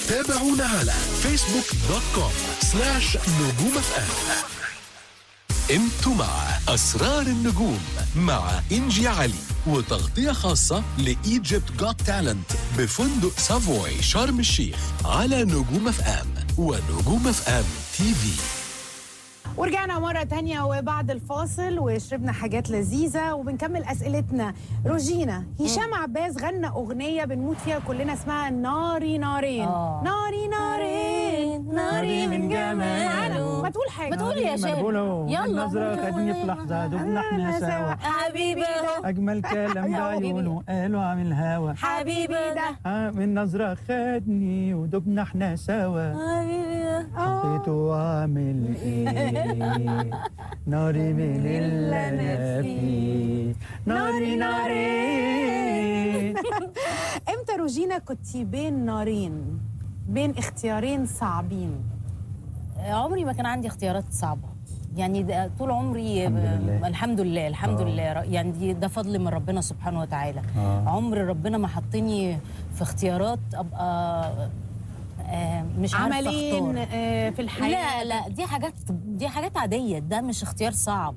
تابعونا على فيسبوك دوت كوم سلاش نجوم اف ام انتوا مع اسرار النجوم مع انجي علي وتغطيه خاصه لايجيبت جوت تالنت بفندق سافوي شرم الشيخ على نجوم اف ام ونجوم اف ام تي في ورجعنا مرة تانية وبعد الفاصل وشربنا حاجات لذيذة وبنكمل أسئلتنا روجينا هشام عباس غنى أغنية بنموت فيها كلنا اسمها ناري نارين آه. ناري نارين ناري من جماله ما تقول حاجة ما تقول يا شاب مربولة يلا نظرة خدني في لحظة دبنا احنا سوا حبيبي ده أجمل كلام بعيونه قالوا عامل هوا حبيبي ده آه، من نظرة خدني ودبنا احنا سوا حبيبي ده حبيته وعامل ايه ناري من اللي انا فيه ناري ناري امتى روجينا كنتي بين نارين بين اختيارين صعبين عمري ما كان عندي اختيارات صعبة يعني ده طول عمري الحمد لله. الحمد لله الحمد آه. لله ر- يعني دي- ده فضل من ربنا سبحانه وتعالى آه. عمر ربنا ما حطني في اختيارات ابقى آه، مش عارفه عملين اختار آه، في الحياة لا لا دي حاجات دي حاجات عاديه ده مش اختيار صعب